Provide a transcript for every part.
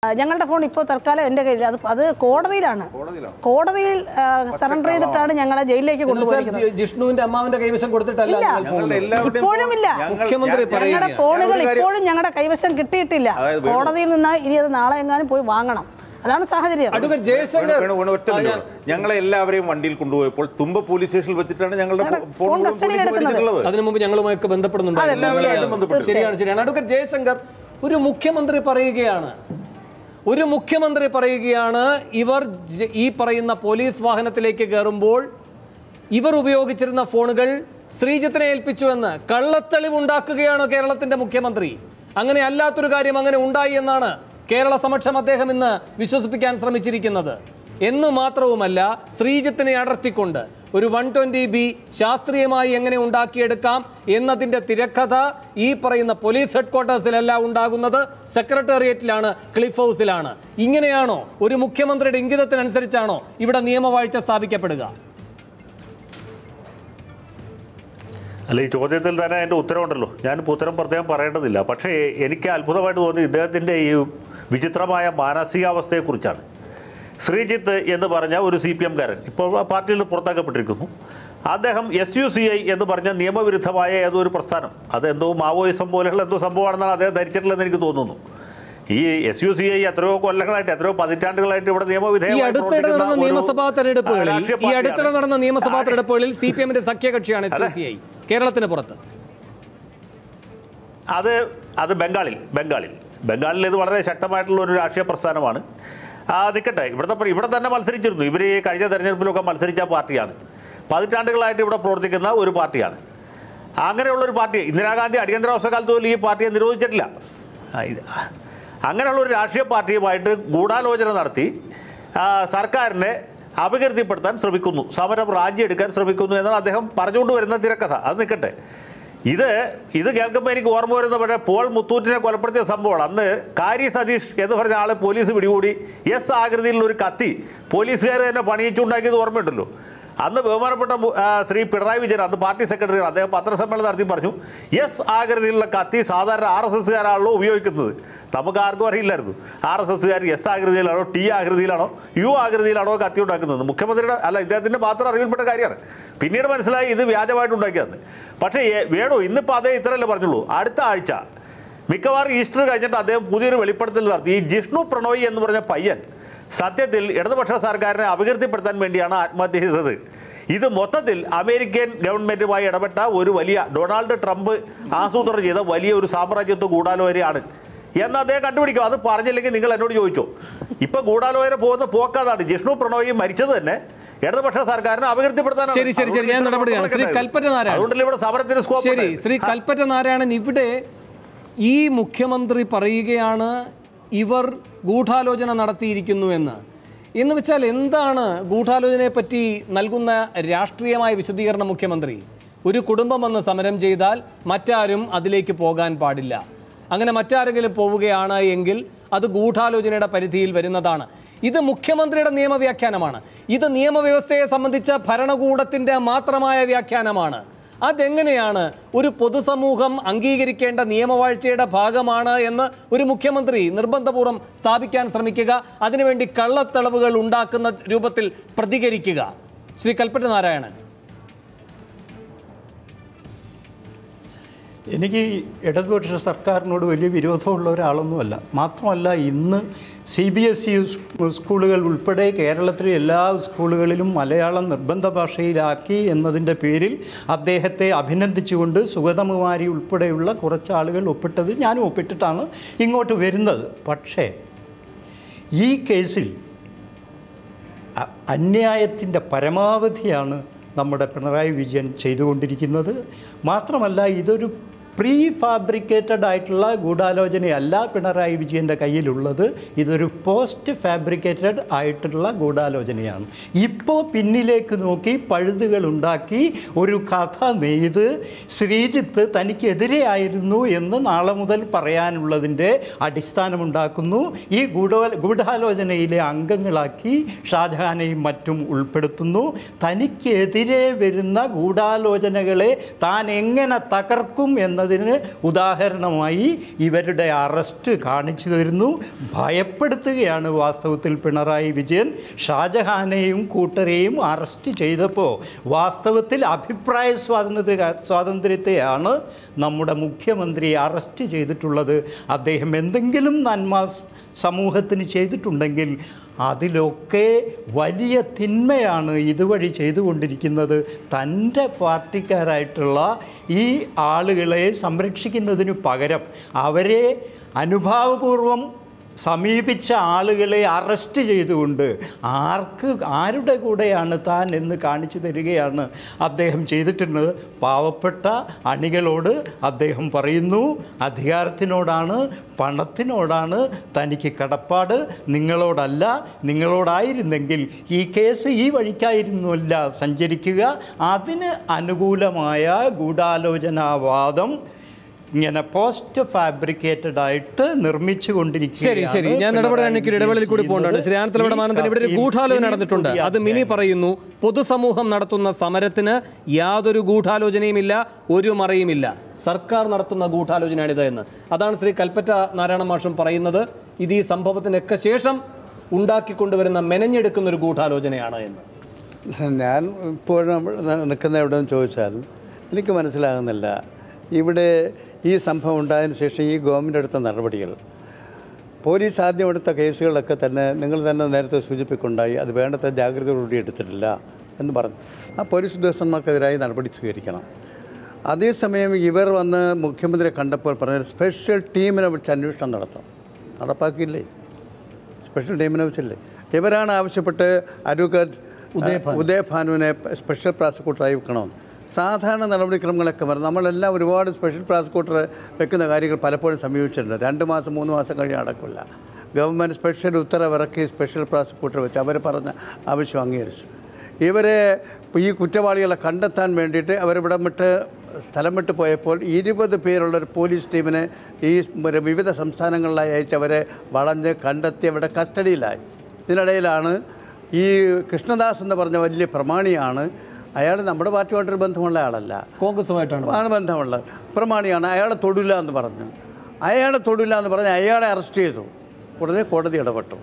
ആ, ഞങ്ങളുടെ ഫോൺ ഇപ്പോൾ തൽക്കാലം എൻ്റെ കയ്യിൽ അത് അത് കോടതിയിലാണ് കോടതിയിൽ സറണ്ടർ ചെയ്തിട്ടാണ് ഞങ്ങളെ ജയിലിലേക്ക് എന്ന് വെച്ചാൽ കൊണ്ടുപോയിരിക്കുന്നത് ജി- ജിഷ്ണുവിന്റെ അമ്മാവിന്റെ കൈവശം കൊടുത്തിട്ടല്ല ഇല്ല. നിങ്ങൾ പോകുന്നത്. ഞങ്ങളുടെ എല്ലാവരുടെയും ഇപ്പോഴും ഇല്ല. ഞങ്ങൾ- മുഖ്യമന്ത്രി ഞാൻ- പറയുക. ഞങ്ങളുടെ ഞാൻ ഫോണുകൾ ഒരു കാര്യം- ഇപ്പോഴും ഞങ്ങളുടെ കൈവശം കിട്ടിയിട്ടില്ല അതായത് വേണു- കോടതിയിൽ നിന്ന് ഇനി അത് നാളെ എങ്ങാനും പോയി വാങ്ങണം അതാണ് സാഹചര്യം അഡ്വക്കേറ്റ് ജയശങ്കർ വേണു, വേണു, ഒറ്റ ആ, മിനിറ്റ് ഞാൻ- വേണു. ഞങ്ങളെ എല്ലാവരെയും വണ്ടിയിൽ കൊണ്ടുപോയപ്പോൾ തുമ്പ പോലീസ് സ്റ്റേഷനിൽ വെച്ചിട്ടാണ് ഞങ്ങളുടെ ഞങ്ങളുടെ ഫോൺ ഫോൺ കസ്റ്റഡിയിൽ പോലീസ് എടുക്കുന്നത്. മേടിച്ചിട്ടുള്ളത് അതിനു മുമ്പ് ഞങ്ങളുമായൊക്കെ അതെ, ബന്ധപ്പെടുന്നുണ്ടായിരുന്നു തീർച്ചയായും, ബന്ധപ്പെട്ടു. ശരിയാണ് ശരിയാണ് അഡ്വക്കേറ്റ് ജയശങ്കർ ഒരു മുഖ്യമന്ത്രി പറയുകയാണ് ഒരു മുഖ്യമന്ത്രി പറയുകയാണ് ഇവർ ജ- ഈ പറയുന്ന പോലീസ് വാഹനത്തിലേക്ക് കയറുമ്പോൾ ഇവർ ഉപയോഗിച്ചിരുന്ന ഫോണുകൾ ശ്രീജിത്തിനെ ഏൽപ്പിച്ചുവെന്ന് കള്ളത്തെളിവുണ്ടാക്കുകയാണ് കേരളത്തിന്റെ മുഖ്യമന്ത്രി അങ്ങനെ അല്ലാത്തൊരു കാര്യം അങ്ങനെ ഉണ്ടായി എന്നാണ് കേരള സമക്ഷം അദ്ദേഹം ഇന്ന് വിശ്വസിപ്പിക്കാൻ ശ്രമിച്ചിരിക്കുന്നത് എന്നു മാത്രവുമല്ല ശ്രീജിത്തിനെ അടർത്തിക്കൊണ്ട് ഒരു വൺ ട്വന്റി ബി ശാസ്ത്രീയമായി എങ്ങനെ ഉണ്ടാക്കിയെടുക്കാം എന്നതിന്റെ തിരക്കഥ ഈ പറയുന്ന പോലീസ് ഹെഡ്ക്വാർട്ടേഴ്സിലല്ല ഉണ്ടാകുന്നത് സെക്രട്ടേറിയറ്റിലാണ് ക്ലിഫ് ഹൗസിലാണ് ഇങ്ങനെയാണോ ഒരു മുഖ്യമന്ത്രിയുടെ ഇംഗിതത്തിനനുസരിച്ചാണോ ഇവിടെ നിയമവാഴ്ച സ്ഥാപിക്കപ്പെടുക അല്ല ഈ ചോദ്യത്തിൽ തന്നെ അതിൻ്റെ ഉത്തരവുണ്ടല്ലോ ഞാനിപ്പോൾ ഉത്തരം പ്രത്യേകം പറയേണ്ടതില്ല പക്ഷേ എനിക്ക് അത്ഭുതമായിട്ട് തോന്നി ഇദ്ദേഹത്തിൻ്റെ ഈ വിചിത്രമായ മാനസികാവസ്ഥയെക്കുറിച്ചാണ് ശ്രീജിത്ത് എന്ന് പറഞ്ഞ ഒരു സി പി എംകാരൻ ഇപ്പോൾ പാർട്ടിയിൽ നിന്ന് പുറത്താക്കപ്പെട്ടിരിക്കുന്നു അദ്ദേഹം എസ് യു സി ഐ എന്ന് പറഞ്ഞ നിയമവിരുദ്ധമായ ഏതോ ഒരു പ്രസ്ഥാനം അതെന്തോ മാവോയിസം പോലെയുള്ള എന്തോ സംഭവമാണെന്നാണ് അദ്ദേഹം ധരിച്ചിട്ടുള്ളതെന്ന് എനിക്ക് തോന്നുന്നു ഈ എസ് യു സി ഐ എത്രയോ കൊല്ലങ്ങളായിട്ട് എത്രയോ പതിറ്റാണ്ടുകളായിട്ട് ഇവിടെ ഈ നിയമവിധേയമായി അടുത്തിടെ നടന്ന പ്രവർത്തിക്കുന്ന ഒരു, നിയമസഭാ തെരഞ്ഞെടുപ്പുകളിൽ ആ, രാഷ്ട്രീയ ഈ അടുത്തിടെ പാർട്ടിയാണ്. നടന്ന നിയമസഭാ ആ, തെരഞ്ഞെടുപ്പുകളിൽ സി പി എമ്മിന്റെ സഖ്യകക്ഷിയാണ് എസ് സി ഐ കേരളത്തിന് പുറത്ത് അത് അത് ബംഗാളിൽ ബംഗാളിൽ ബംഗാളിൽ ഇത് വളരെ ശക്തമായിട്ടുള്ള ഒരു രാഷ്ട്രീയ പ്രസ്ഥാനമാണ് ആ നിൽക്കട്ടെ ഇവിടുത്തെ പ്ര- ഇവിടെ തന്നെ മത്സരിച്ചിരുന്നു ഇവർ ഈ കഴിഞ്ഞ തെരഞ്ഞെടുപ്പിലൊക്കെ മത്സരിച്ച പാർട്ടിയാണ് പതിറ്റാണ്ടുകളായിട്ട് ഇവിടെ പ്രവർത്തിക്കുന്ന ഒരു പാർട്ടിയാണ് അങ്ങനെയുള്ള ഒരു പാർട്ടി ഇന്ദിരാഗാന്ധി അടിയന്തരാവസ്ഥ കാലത്ത് പോലും ഈ പാർട്ടിയെ നിരോധിച്ചിട്ടില്ല ആ, ഇത് അങ്ങനെയുള്ള ഒരു രാഷ്ട്രീയ പാർട്ടിയുമായിട്ട് ഗൂഢാലോചന നടത്തി ആ, സർക്കാരിനെ അപകീർത്തിപ്പെടുത്താൻ ശ്രമിക്കുന്നു സമരം റാഞ്ചിയെടുക്കാൻ ശ്രമിക്കുന്നു എന്നാണ് അദ്ദേഹം പറഞ്ഞുകൊണ്ട് വരുന്ന തിരക്കഥ അത് നിൽക്കട്ടെ ഇത് ഇത് കേൾക്കുമ്പോൾ എനിക്ക് ഓർമ്മ വരുന്ന പക്ഷേ പോൾ മുത്തൂറ്റിനെ കൊലപ്പെടുത്തിയ സംഭവമാണ് അന്ന് കാരി സതീഷ് എന്ന് പറഞ്ഞ ആളെ പോലീസ് പിടികൂടി എസ് ആകൃതിയിലുള്ള ഒരു കത്തി പോലീസുകാർ തന്നെ പണിയിച്ചുണ്ടാക്കിയത് ഓർമ്മയുണ്ടല്ലോ അന്ന് ബഹുമാനപ്പെട്ട മു- ആ, ശ്രീ പിണറായി വിജയൻ അന്ന് പാർട്ടി സെക്രട്ടറി അദ്ദേഹം പത്രസമ്മേളനം നടത്തി പറഞ്ഞു എസ് ആകൃതിയിലുള്ള കത്തി സാധാരണ ആർ എസ് എസ്സുകാരാണല്ലോ ഉപയോഗിക്കുന്നത് നമുക്ക് ആർക്കും അറിയില്ലായിരുന്നു ആർ എസ് എസ്സുകാർ എസ് ആകൃതിയിലാണോ ടി ആകൃതിയിലാണോ യു ആകൃതിയിലാണോ കത്തി ഉണ്ടാക്കുന്നത് മുഖ്യമന്ത്രിയുടെ അല്ല ഇദ്ദേഹത്തിൻ്റെ മാത്രം അറിവിൽപ്പെട്ട കാര്യമാണ് പിന്നീട് മനസ്സിലായി ഇത് വ്യാജമായിട്ട് ഉണ്ടാക്കിയതെന്ന് പക്ഷേ ഏ- വേണു ഇന്നിപ്പോൾ അദ്ദേഹം ഇത്രയല്ലേ പറഞ്ഞുള്ളൂ അടുത്ത ആഴ്ച മിക്കവാറും ഈസ്റ്റർ കഴിഞ്ഞിട്ട് അദ്ദേഹം പുതിയൊരു വെളിപ്പെടുത്തൽ നടത്തി ഈ ജിഷ്ണു പ്രണോയി എന്ന് പറഞ്ഞ പയ്യൻ സത്യത്തിൽ ഇടതുപക്ഷ സർക്കാരിനെ അപകീർത്തിപ്പെടുത്താൻ വേണ്ടിയാണ് ആത്മഹത്യ ചെയ്തത് ഇത് മൊത്തത്തിൽ അമേരിക്കൻ ഗവൺമെൻറ്റുമായി ഇടപെട്ട ഒരു വലിയ ഡൊണാൾഡ് ട്രംപ് ആസൂത്രണം ചെയ്ത വലിയ ഒരു സാമ്രാജ്യത്വ ഗൂഢാലോചനയാണ് എന്ന് അദ്ദേഹം കണ്ടുപിടിക്കും അത് പറഞ്ഞില്ലെങ്കിൽ നിങ്ങൾ എന്നോട് ചോദിച്ചോ ഇപ്പൊ ഗൂഢാലോചന പോകുന്ന പോക്കാതാണ് ജിഷ്ണു പ്രണോയി മരിച്ചത് തന്നെ ഇടതുപക്ഷ സർക്കാരിനെ അപകീർത്തിപ്പെടുത്താനാണ് ശരി, ശരി, ശരി. ഞാൻ അതുകൊണ്ട് ഇടപെടുകയാണ്. ശ്രീ ഇത്ര കൽപ്പറ്റ നാരായണൻ. അതുകൊണ്ടല്ലേ ഇവിടെ സമരത്തിന് സ്കോപ്പ് ശരി ശ്രീ കൽപ്പറ്റ നാരായണൻ ഇവിടെ ഈ മുഖ്യമന്ത്രി പറയുകയാണ് ഇവർ ഗൂഢാലോചന നടത്തിയിരിക്കുന്നു എന്ന് എന്ന് വെച്ചാൽ എന്താണ് ഗൂഢാലോചനയെ പറ്റി നൽകുന്ന രാഷ്ട്രീയമായ വിശദീകരണം മുഖ്യമന്ത്രി ഒരു കുടുംബം വന്ന് സമരം ചെയ്താൽ മറ്റാരും അതിലേക്ക് പോകാൻ പാടില്ല അങ്ങനെ മറ്റാരെങ്കിലും പോവുകയാണ് എങ്കിൽ അത് ഗൂഢാലോചനയുടെ പരിധിയിൽ വരുന്നതാണ് ഇത് മുഖ്യമന്ത്രിയുടെ നിയമവ്യാഖ്യാനമാണ് ഇത് നിയമവ്യവസ്ഥയെ സംബന്ധിച്ച ഭരണകൂടത്തിൻ്റെ മാത്രമായ വ്യാഖ്യാനമാണ് അതെങ്ങനെയാണ് ഒരു പൊതുസമൂഹം അംഗീകരിക്കേണ്ട നിയമവാഴ്ചയുടെ ഭാഗമാണ് എന്ന് ഒരു മുഖ്യമന്ത്രി നിർബന്ധപൂർവ്വം സ്ഥാപിക്കാൻ ശ്രമിക്കുക അതിനുവേണ്ടി കള്ളത്തെളിവുകൾ ഉണ്ടാക്കുന്ന രൂപത്തിൽ പ്രതികരിക്കുക ശ്രീ കൽപ്പറ്റ നാരായണൻ എനിക്ക് ഇടതുപക്ഷ സർക്കാരിനോട് വലിയ വിരോധമുള്ള ഒരാളൊന്നുമല്ല മാത്രമല്ല ഇന്ന് സി ബി എസ് ഇ സ്കൂളുകൾ ഉൾപ്പെടെ കേരളത്തിലെ എല്ലാ സ്കൂളുകളിലും മലയാളം നിർബന്ധ ഭാഷയിലാക്കി എന്നതിൻ്റെ പേരിൽ അദ്ദേഹത്തെ അഭിനന്ദിച്ചുകൊണ്ട് സുഗതകുമാരി ഉൾപ്പെടെയുള്ള കുറച്ച് ആളുകൾ ഒപ്പിട്ടത് ഞാനും ഒപ്പിട്ടിട്ടാണ് ഇങ്ങോട്ട് വരുന്നത് പക്ഷേ ഈ കേസിൽ അ- അന്യായത്തിൻ്റെ പരമാവധിയാണ് നമ്മുടെ പിണറായി വിജയൻ ചെയ്തുകൊണ്ടിരിക്കുന്നത് മാത്രമല്ല ഇതൊരു പ്രീ ഫാബ്രിക്കേറ്റഡ് ആയിട്ടുള്ള ഗൂഢാലോചനയല്ല പിണറായി വിജയൻ്റെ കയ്യിലുള്ളത് ഇതൊരു പോസ്റ്റ് ഫാബ്രിക്കേറ്റഡ് ആയിട്ടുള്ള ഗൂഢാലോചനയാണ് ഇപ്പോൾ പിന്നിലേക്ക് നോക്കി പഴുതുകൾ ഉണ്ടാക്കി ഒരു കഥ നെയ്ത് ശ്രീജിത്ത് തനിക്കെതിരെയായിരുന്നു എന്ന് നാളെ മുതൽ പറയാനുള്ളതിൻ്റെ അടിസ്ഥാനമുണ്ടാക്കുന്നു ഈ ഗൂഢ ഗൂഢാലോചനയിലെ അംഗങ്ങളാക്കി ഷാജഹാനെയും മറ്റും ഉൾപ്പെടുത്തുന്നു തനിക്കെതിരെ വരുന്ന ഗൂഢാലോചനകളെ താൻ എങ്ങനെ തകർക്കും എന്നതിൻ്റെ എന്നതിന് ഉദാഹരണമായി ഇവരുടെ അറസ്റ്റ് കാണിച്ചു തരുന്നു ഭയപ്പെടുത്തുകയാണ് വാസ്തവത്തിൽ പിണറായി വിജയൻ ഷാജഹാനെയും കൂട്ടരെയും അറസ്റ്റ് ചെയ്തപ്പോൾ വാസ്തവത്തിൽ അഭിപ്രായ സ്വാതന്ത്ര്യ സ്വാതന്ത്ര്യത്തെയാണ് നമ്മുടെ മുഖ്യമന്ത്രി അറസ്റ്റ് ചെയ്തിട്ടുള്ളത് അദ്ദേഹം എന്തെങ്കിലും നന്മ സമൂഹത്തിന് ചെയ്തിട്ടുണ്ടെങ്കിൽ അതിലൊക്കെ വലിയ തിന്മയാണ് ഇതുവഴി ചെയ്തുകൊണ്ടിരിക്കുന്നത് തൻ്റെ പാർട്ടിക്കാരായിട്ടുള്ള ഈ ആളുകളെ സംരക്ഷിക്കുന്നതിനു പകരം അവരെ അനുഭാവപൂർവം സമീപിച്ച ആളുകളെ അറസ്റ്റ് ചെയ്തുകൊണ്ട് ആർക്ക് ആരുടെ കൂടെയാണ് താൻ എന്ന് കാണിച്ചു തരികയാണ് അദ്ദേഹം ചെയ്തിട്ടുള്ളത് പാവപ്പെട്ട അണികളോട് അദ്ദേഹം പറയുന്നു അധികാരത്തിനോടാണ് പണത്തിനോടാണ് തനിക്ക് കടപ്പാട് നിങ്ങളോടല്ല നിങ്ങളോടായിരുന്നെങ്കിൽ ഈ കേസ് ഈ വഴിക്കായിരുന്നില്ല സഞ്ചരിക്കുക അതിന് അനുകൂലമായ ഗൂഢാലോചനാവാദം ഇങ്ങനെ പോസ്റ്റ് ഫാബ്രിക്കേറ്റഡ് ആയിട്ട് നിർമ്മിച്ചു ശരി ശരി ഞാൻ ഇടപെടാൻ എനിക്ക് ഒരു ഇടവേളയിൽ കൂടി പോകേണ്ടത് ശ്രീ ആനത്തലവിടെ ഇവിടെ ഒരു ഗൂഢാലോചന നടന്നിട്ടുണ്ട് അത് മിനി പറയുന്നു പൊതുസമൂഹം നടത്തുന്ന സമരത്തിന് യാതൊരു ഗൂഢാലോചനയുമില്ല ഒരു മറയുമില്ല സർക്കാർ നടത്തുന്ന ഗൂഢാലോചനയാണിത് എന്ന് അതാണ് ശ്രീ കൽപ്പറ്റ നാരായണ മാഷും പറയുന്നത് ഇത് ഈ സംഭവത്തിനൊക്കെ ശേഷം ഉണ്ടാക്കിക്കൊണ്ടുവരുന്ന മെനഞ്ഞെടുക്കുന്ന ഒരു ഗൂഢാലോചനയാണ് എന്ന് ഞാൻ ഇപ്പോൾ നിൽക്കുന്ന എവിടെയെന്ന് ചോദിച്ചാൽ എനിക്ക് മനസ്സിലാകുന്നില്ല ഇവിടെ ഈ സംഭവം ഉണ്ടായതിന് ശേഷം ഈ ഗവൺമെൻറ് എടുത്ത നടപടികൾ പോലീസ് ആദ്യം എടുത്ത കേസുകളൊക്കെ തന്നെ നിങ്ങൾ തന്നെ നേരത്തെ സൂചിപ്പിക്കുണ്ടായി അത് വേണ്ടത്ര ജാഗ്രതയോടുകൂടി എടുത്തിട്ടില്ല എന്ന് പറഞ്ഞു ആ പോലീസ് ഉദ്യോഗസ്ഥന്മാർക്കെതിരായി നടപടി സ്വീകരിക്കണം അതേസമയം ഇവർ വന്ന് മുഖ്യമന്ത്രിയെ കണ്ടപ്പോൾ പറഞ്ഞ സ്പെഷ്യൽ ടീമിനെ വിളിച്ച് അന്വേഷണം നടത്താം നടപ്പാക്കിയില്ലേ സ്പെഷ്യൽ ടീമിനെ വെച്ചില്ലേ ഇവരാണ് ആവശ്യപ്പെട്ട് അഡ്വക്കേറ്റ് ഉദയഭാനുവിനെ സ്പെഷ്യൽ പ്രോസിക്യൂട്ടറായി വെക്കണമെന്ന് സാധാരണ നടപടിക്രമങ്ങളൊക്കെ വരും നമ്മളെല്ലാം ഒരുപാട് സ്പെഷ്യൽ പ്രോസിക്യൂട്ടർ വെക്കുന്ന കാര്യങ്ങൾ പലപ്പോഴും സമീപിച്ചിട്ടുണ്ട് രണ്ട് മാസം മൂന്ന് മാസം കഴിഞ്ഞ് നടക്കില്ല ഗവൺമെൻറ് സ്പെഷ്യൽ ഉത്തരവിറക്കി സ്പെഷ്യൽ പ്രോസിക്യൂട്ടർ വെച്ച് അവർ പറഞ്ഞ ആവശ്യം അംഗീകരിച്ചു ഇവരെ ഈ കുറ്റവാളികളെ കണ്ടെത്താൻ വേണ്ടിയിട്ട് അവരിവിടെ വിട്ട് സ്ഥലം വിട്ട് പോയപ്പോൾ ഇരുപത് പേരുള്ള ഒരു പോലീസ് ടീമിനെ ഈ ഒരു വിവിധ സംസ്ഥാനങ്ങളിലായി അയച്ച് അവരെ വളഞ്ഞ് കണ്ടെത്തി അവരുടെ കസ്റ്റഡിയിലായി ഇതിനിടയിലാണ് ഈ കൃഷ്ണദാസ് എന്ന് പറഞ്ഞ വലിയ പ്രമാണിയാണ് അയാൾ നമ്മുടെ പാർട്ടിയുമായിട്ടൊരു ബന്ധമുള്ള ആളല്ല കോൺഗ്രസുമായിട്ടാണ് ആണ് ബന്ധമുള്ളത് പ്രമാണിയാണ് അയാളെ തൊടില്ല എന്ന് പറഞ്ഞു അയാളെ തൊടില്ല എന്ന് പറഞ്ഞ് അയാളെ അറസ്റ്റ് ചെയ്തു ഉടനെ കോടതി ഇടപെട്ടു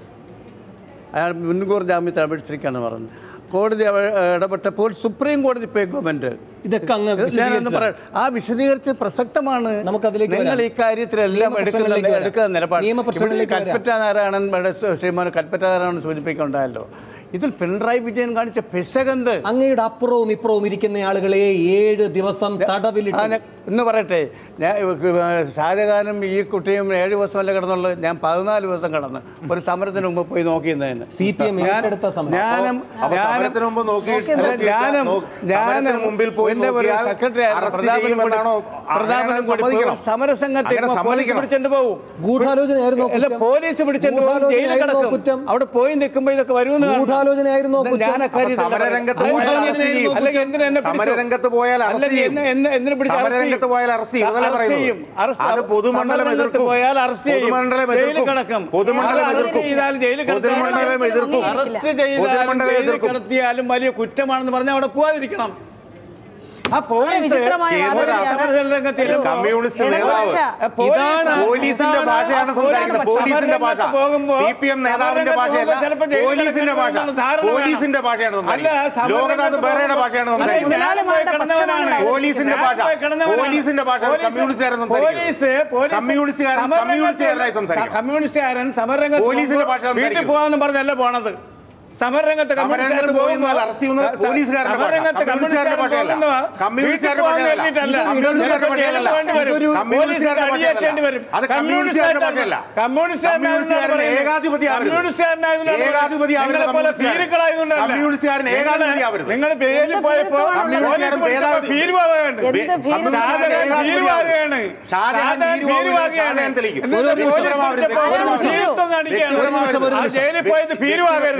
അയാൾ മുൻകൂർ ജാമ്യത്തിൽ അപേക്ഷിച്ചിരിക്കുകയാണെന്ന് പറഞ്ഞു കോടതി അവ- ഇടപെട്ടപ്പോൾ സുപ്രീം കോടതി പേ ഗവൺമെൻറ് ഇതൊക്കെ അങ്ങ് ഞാനൊന്ന് വിശദീകരിച്ചാൽ. പറയാം ആ വിശദീകരിച്ച് പ്രസക്തമാണ് നമുക്കതിലേക്ക് നിങ്ങൾ വരാം. ഈ കാര്യത്തിലെല്ലാം എടുക്കുന്ന നിയമപ്രശ്നങ്ങളിലേക്ക് വരാം. എടുക്കുന്ന നിലപാട് നിയമപ്രശ്നങ്ങളിലേക്ക് ഇവിടെ കൽപ്പറ്റ നാരായണൻ ഇവിടെ ശ്രീമാൻ കൽപ്പറ്റ നാരായണൻ സൂചിപ്പിക്കുന്നുണ്ടായല്ലോ ഇതിൽ പിണറായി വിജയൻ കാണിച്ച പിശകന്ത് അങ്ങയുടെ അപ്പുറവും ഇപ്പുറവും ഇരിക്കുന്ന ആളുകളെ ഏഴ് ദിവസം ആ, തടവിലിട്ടു ഞാൻ ഇന്ന് പറയട്ടെ ഞാൻ ഷാജഹാനും ഈ കുട്ടിയും ഏഴ് ദിവസമല്ല കിടന്നുള്ളത് ഞാൻ പതിനാല് ദിവസം കിടന്ന് ഒരു സമരത്തിന് മുമ്പ് പോയി നോക്കിയിരുന്നതിന് സി പി എം ഏറ്റെടുത്ത സമരം ഞാനും അപ്പൊ ഞാനും സമരത്തിന് മുമ്പ് നോക്കി അല്ല, നോക്കിയിട്ട് ഞാനും നോ- സമരത്തിന് മുമ്പിൽ പോയി എൻ്റെ ഒരു നോക്കിയാൽ സെക്രട്ടറി ആയിരുന്നു. അറസ്റ്റ് പ്രതാപനും കൂടി- ചെയ്യുമെന്നാണോ? പ്രതാപനും അങ്ങനെ കൂടി പോയി സമ്മതിക്കണം. സമരസംഘത്തെ അങ്ങനെ പോലീസ് സമ്മതിക്കണം. പിടിച്ചോണ്ട് പോകും ഗൂഢാലോചനയായിരുന്നോ അല്ല കുറ്റം? പോലീസ് പിടിച്ചോണ്ട് പോകും ജയിലിൽ ഗൂഢാലോചനയായിരുന്നോ കിടക്കും കുറ്റം? അവിടെ പോയി നിൽക്കുമ്പോ ഇതൊക്കെ വരുമെന്ന് കാണണം. ഗൂഢാലോചനയായിരുന്നോ ഇത് കുറ്റം? ഞാൻ അക്കാര്യത്തിൽ അപ്പൊ സമരരംഗത്ത് അല്ല, പോയാൽ അല്ലെങ്കിൽ അറസ്റ്റ് ചെയ്യും. അല്ലെങ്കിൽ എന്തിനാ എന്നെ പിടിച്ചു? സമരരംഗത്ത് പോയാൽ അറസ്റ്റ് അല്ലെങ്കിൽ ചെയ്യും. എന്നെ- എന്നെ- എന്തിനു പിടിച്ച് അറസ്റ്റ് ചെയ്യും? സമരരംഗത്ത് പോയാൽ അറസ്റ്റ് ചെയ്യും. അതല്ലേ അറസ്റ്റ് പറയുന്നത്? ചെയ്യും. അറസ്റ്റ് അത് പൊതുമണ്ഡലം സമരരംഗത്ത് എതിർക്കും. പോയാൽ അറസ്റ്റ് ചെയ്യും. പൊതുമണ്ഡലം ജയിലിൽ എതിർക്കും. കിടക്കും. പൊതുമണ്ഡലം അത് എതിർക്കും. അറസ്റ്റ് ചെയ്താൽ ജയിലിൽ കിടക്കും. പൊതുമണ്ഡലം എതിർക്കും. അറസ്റ്റ് ചെയ്താലും പൊതുമണ്ഡലം ജയിലിൽ എതിർക്കും. കിടത്തിയാലും വലിയ കുറ്റമാണെന്ന് പറഞ്ഞാൽ അവിടെ പോവാതിരിക്കണം ആ പോലീസ് വിചിത്രമായ കേന്ദ്ര വാദഗതിയാണ്. സമരരംഗത്ത് ഒരു കമ്മ്യൂണിസ്റ്റ് നേതാവ്. ഇടതുപക്ഷ ഇതാണ് പോലീസിന്റെ ഇതാണ് ഭാഷയാണ് സംസാരിക്കുന്നത് പോലീസിന്റെ ഭാഷ സി പി എം നേതാവിന്റെ ഭാഷയല്ല പോലീസിന്റെ ഭാഷ പോലീസിന്റെ ഭാഷയാണ് സംസാരിക്കുന്നത് ലോകനാഥ് ബെഹ്റയുടെ ഭാഷയാണ് സംസാരിക്കുന്നത് മുതലാളിമാരുടെ പക്ഷമാണ് പോലീസിന്റെ ഭാഷ പോലീസിന്റെ ഭാഷ കമ്മ്യൂണിസ്റ്റുകാരൻ സംസാരിക്കുന്നത് കമ്മ്യൂണിസ്റ്റുകാരൻ കമ്മ്യൂണിസ്റ്റുകാരനായി സംസാരിക്കണം കമ്മ്യൂണിസ്റ്റുകാരൻ സമരരംഗത്ത് പോലീസിന്റെ ഭാഷ വീട്ടിൽ സംസാരിക്കും. പോകാന്ന് പറഞ്ഞല്ല പോണത് സമരരംഗത്ത് സമരരംഗത്ത് പോകുമ്പോൾ അറസ്റ്റ് ചെയ്യുന്നത് പോലീസുകാരുടെ ഭാഷ. കമ്മ്യൂണിസ്റ്റുകാരുടെ ഭാഷയല്ല. കമ്മ്യൂണിസ്റ്റുകാരുടെ ഭാഷയല്ല. കമ്മ്യൂണിസ്റ്റുകാരുടെ ഭാഷയല്ല. കമ്മ്യൂണിസ്റ്റുകാരുടെ ഭാഷയല്ല. അത് കമ്മ്യൂണിസ്റ്റുകാരുടെ ഭാഷയല്ല. കമ്മ്യൂണിസ്റ്റുകാരൻ ഏകാധിപതി ഏകാധിപതി കമ്മ്യൂണിസ്റ്റുകാരൻ ഏകാധിപതി ആവരുത് നിങ്ങൾ ജയിലിൽ പോയപ്പോ കമ്മ്യൂണിസ്റ്റുകാരൻ ഭേദാവധി. ഭീരുവാകാണ്ട് എന്ത് ഭീരുവാ? ഷാജഹാൻ ഭീരുവാകുകയാണ് ഷാജഹാൻ ഭീരുവാകുകയാണ്. ഷാജഹാൻ തെളിയിക്കും. എന്നിട്ട് ഒരു നിമിഷം പോലീസ് വ്യക്തിപരമാവരുത്. പിടിച്ചപ്പോൾ ഒരു നിമിഷം. ഭീരുത്വം കാണിക്കുകയാണ്. വ്യക്തിപരമാവരുത്. ആ ജയിലിൽ പോയത് ഭീരുവാകരുത് വ്യക്തിപരമാവരുത്.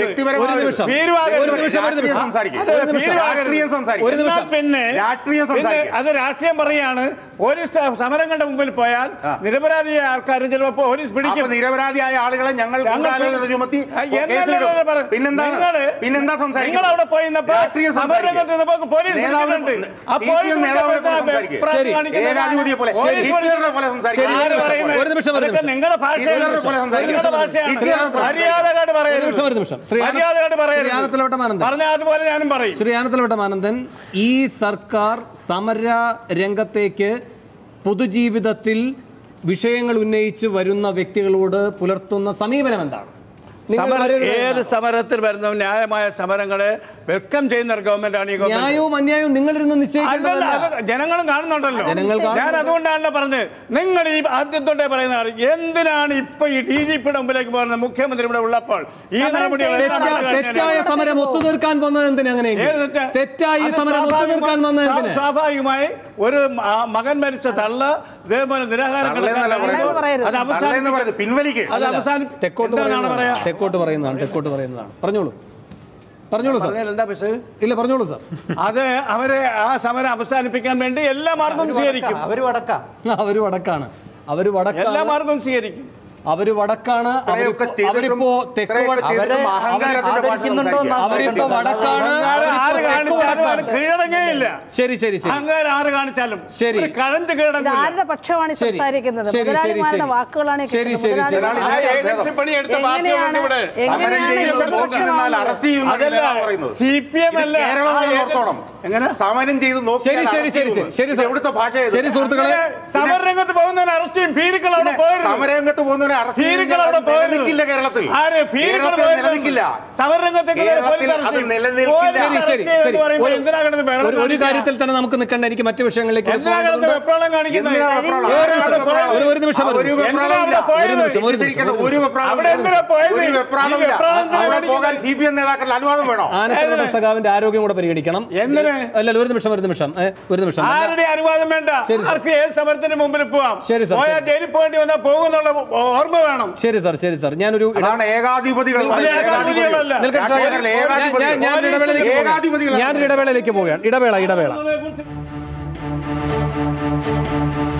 ഒരു നിമിഷം ഭീരുവാകരുത്. ഒരു നിമിഷം ഒരു രാഷ്ട്രീയം നിമിഷം സംസാരിക്കുക. അത് ഒരു നിമിഷം. ഭീരുവാകരുത്. രാഷ്ട്രീയം സംസാരിക്കുക. ഒരു നിമിഷം. എന്നാൽ പിന്നെ രാഷ്ട്രീയം പിന്നെ സംസാരിക്കുക. അത് രാഷ്ട്രീയം പറയാണ് പോലീസ് സമരങ്ങളുടെ മുമ്പിൽ പോയാൽ നിരപരാധിയായ ആൾക്കാരും ചിലപ്പോൾ പോലീസ് അപ്പൊ പിടിക്കും നിരപരാധിയായ ആളുകളെ ഞങ്ങൾ ഞങ്ങൾ ഗൂഢാലോചന ചുമത്തി ആ, എന്നല്ലേ കേസിലിടും. പറഞ്ഞത്? പിന്നെന്താണ് നിങ്ങള് പിന്നെന്താ നിങ്ങൾ സംസാരിക്കുന്നത് അവിടെ പോയി നിന്നപ്പോ രാഷ്ട്രീയം സമരരംഗത്ത് നിന്നപ്പോ പോലീസ് നേതാവിനെ- പിടിച്ചിട്ടുണ്ട്. ആ CPM പോലീസ് നേതാവിനെ പോലെ പിടിച്ചപ്പോൾ സംസാരിക്കുക. പ്രാന്ത് ശരി. കാണിക്കുന്നതാണ്. ഏകാധിപതിയെ പോലെ പോലീസ് ഹിറ്റ്ലറിനെ പോലെ സംസാരിക്കുക. ശരി, ആര് ഒരു പറയുന്നത്? ഒരു നിമിഷം, ഒരു അതൊക്കെ നിമിഷം. നിങ്ങളുടെ ഭാഷയാണ് ഹിറ്റ്ലറെ പോലെ സംസാരിക്കുക. നിങ്ങളുടെ ഭാഷയാണ് ഹിറ്റ്ലറെ പോലെ മര്യാദകാട് ഒരു പറയരുത് നിമിഷം ഒരു നിമിഷം ശ്രീ ആന- മര്യാദകാട് ശ്രീ പറയരുത് ആനത്തലവട്ടമാനന്ദൻ പറഞ്ഞ അതുപോലെ ഞാനും പറയും ശ്രീ ആനത്തലവട്ടമാനന്ദൻ ഈ സർക്കാർ സമര രംഗത്തേക്ക് പൊതുജീവിതത്തിൽ വിഷയങ്ങൾ ഉന്നയിച്ച് വരുന്ന വ്യക്തികളോട് പുലർത്തുന്ന സമീപനം എന്താണ് നിങ്ങൾ സമരം വരരുത് ഏത് എന്നാണ്. സമരത്തിൽ വരുന്ന ന്യായമായ സമരങ്ങളെ വെൽക്കം ചെയ്യുന്ന ഒരു ഗവൺമെന്റാണ് ഈ ഗവൺമെന്റ് ന്യായവും അന്യായവും നിങ്ങളിരുന്ന് അല്ലല്ല നിശ്ചയിക്കേണ്ടതല്ല അത് ജനങ്ങളും കാണുന്നുണ്ടല്ലോ ജനങ്ങൾ കാണുന്നുണ്ട്. ഞാൻ അതുകൊണ്ടാണല്ലോ പറഞ്ഞത് നിങ്ങൾ ഈ ആദ്യം തൊട്ടേ പറയുന്ന കാര്യം, എന്തിനാണ് ഇപ്പൊ ഈ ഡി ജി പിയുടെ മുമ്പിലേക്ക് പോകുന്നത് മുഖ്യമന്ത്രി ഇവിടെ ഉള്ളപ്പോൾ ഈ സമരം നടപടി ചെയ്യുന്ന എടുക്കാൻ തെറ്റാ- പറ്റുക തെറ്റായ തന്നെയാണ്. സമരം ഒത്തുതീർക്കാൻ വന്നത് എന്തിനാ അങ്ങനെയെങ്കിൽ ഏത് തെറ്റാ? തെറ്റായി അത് സമരം ഒത്തുതീർക്കാൻ വന്നത് സ്വാഭാവികമായി- എന്തിനാ സ്വാഭാവികമായി ഒരു മ- മകൻ മരിച്ച തള്ള ഇതേപോലെ നിരാഹാരം തള്ളയെന്നല്ല കിടക്കാൻ പറയുന്നത്. പറയരുത്. അത് തള്ളയെന്ന് അവസാനം പറയുന്നത് പിൻവലിക്ക് അത് അവസാനം തെക്കോട്ട് എന്താണ് പറയുന്നതാണ് പറയാ തെക്കോട്ട് പറയുന്നതാണ് തെക്കോട്ട് പറയുന്നതാണ് പറഞ്ഞോളൂ പറഞ്ഞോളൂ സാർ പറഞ്ഞാൽ എന്താ പക്ഷേ ഇല്ല പറഞ്ഞോളൂ സാർ അത് അവരെ ആ സമരം അവസാനിപ്പിക്കാൻ വേണ്ടി എല്ലാ മാർഗവും സ്വീകരിക്കും അവര് വടക്കാ അവര് വടക്കാണ് അവര് എല്ലാ വടക്കാണ് മാർഗവും സ്വീകരിക്കും അവര് വടക്കാണ് ഇത്രയൊക്കെ അവരിപ്പോ- ചെയ്തിട്ടും- അവരിപ്പോ തെക്ക് ഇത്രയൊക്കെ വട- ചെയ്തിട്ടും അവരെ- അഹങ്കാരത്തിന്റെ ഭാഷ ആദരിക്കുന്നുണ്ടോ സംസാരിക്കുക. അവരിപ്പോ വടക്കാണ് ആര് അവരിപ്പോ ആര് തെക്ക് കാണിച്ചാലും അത് വടക്കാണ്. കീഴടങ്ങേയില്ല ശരി ശരി ശരി അഹങ്കാരം ആര് കാണിച്ചാലും ശരി. ഒരു കഴഞ്ച് ഇത് കീഴടങ്ങില്ല ആരുടെ പക്ഷമാണ് ഈ ശരി. സംസാരിക്കുന്നത് ശരി, ശരി, മുതലാളിമാരുടെ ശരി. വാക്കുകളാണ് ഈ ശരി, കേൾക്കുന്നത്. ശരി, ശരി. മുതലാളിമാർ ആ ഏജൻസി പണിയെടുത്ത പാർട്ടികളുണ്ട് ഇവിടെ സമരം എങ്ങനെയാണ് ചെയ്യുന്നത് ഇവരുടെ നോക്കി നിന്നാൽ പക്ഷമാവുന്നത്? അറസ്റ്റ് ചെയ്യുമെന്നാണ് അതല്ല നേതാവ് പറയുന്നത്. സി പി എം ഇത് അല്ല കേരളമാണ് ആ ഓർത്തോണം. എങ്ങനെ സമരം ചെയ്ത് നോക്കി ശരി ശരി ശരി ശരി ശരി ഇത് സാർ. എവിടുത്തെ ഭാഷ ശരി സുഹൃത്തുക്കളെ സമരരംഗത്ത് പോകുന്നവനെ അറസ്റ്റ് ചെയ്യും ഭീരുക്കൾ അവിടെ പോയിരുന്നു സമരരംഗത്ത് പോകുന്നവരെ അറസ്റ്റ് ഭീരുക്കൾ അവിടെ പോയിരുന്നു നിലനിൽക്കില്ല കേരളത്തിൽ ആര് ഭീരുക്കൾ കേരളത്തിൽ പോയിരുന്നു നിലനിൽക്കില്ല സമരരംഗത്തേക്ക് നേരെ കേരളത്തിൽ പോലീസ് അത് അറസ്റ്റ് ചെയ്യും. നിലനിൽക്കില്ല. പോലീസ് ശരി അറസ്റ്റ് ശരി ചെയ്യുമെന്ന് ശരി പറയുമ്പോൾ ഒരു- എന്തിനാ കിടന്ന് ബഹളം ഒരു- ഒരു കാണിക്കുക? കാര്യത്തിൽ തന്നെ നമുക്ക് നിൽക്കേണ്ട എനിക്ക് മറ്റു വിഷയങ്ങളിലേക്ക് കൂടെ എന്തിനാ കിടന്ന് പോകേണ്ടതുണ്ട്. വെപ്രാളം കാണിക്കുന്നത് എന്തിനാ വെപ്രാളം? ഒരു ഒരു നിമിഷം, വെപ്രാളം? ഒരു- ഒരു നിമിഷം, ഒരു ഒരു നിമിഷം. വെപ്രാളം എന്തിനാ അവിടെ പോയത്? ഒരു നിമിഷം, ഒരു നിമിഷം. ഒരു വെപ്രാളം അവിടെ എന്തിനാ പോയത്? ഒരു വെപ്രാളം ഈ വെപ്രാളം എന്തിനാ അവിടെ കാണിക്കുന്നത്? പോകാൻ സി പി എം നേതാക്കളുടെ അനുവാദം വേണോ ആനത്തലവട്ട സഖാവിന്റെ ആരോഗ്യം കൂടെ പരിഗണിക്കണം എന്തിന്? അല്ല ഒരു നിമിഷം ഒരു നിമിഷം ഏ, ഒരു നിമിഷം ആരുടെ അനുവാദം വേണ്ട ശരി, സർ. ആർക്ക് ഏത് സമരത്തിന് മുമ്പിൽ പോവാം ശരി, സർ, പോയാൽ ശരി. ജയിലിൽ പോകേണ്ടി വന്നാൽ പോകുന്നുള്ള ഓർമ്മ വേണം ശരി സാർ ശരി സാർ ഞാനൊരു ഇട- അതാണ് ഏകാധിപതികൾ അത് ഏകാധിപതികളല്ല. നിൽക്കട്ടെ, സാർ. രാഷ്ട്രീയക്കാരിൽ ഞാൻ- ഞാൻ- ഏകാധിപതികൾ. ഞാനൊരു ഇടവേളയിലേക്ക് പോവുകയാണ്. ഏകാധിപതികളാണ്. ഞാനൊരു ഇടവേളയിലേക്ക് പോവുകയാണ് ഇടവേള ഇടവേള കുറിച്ച്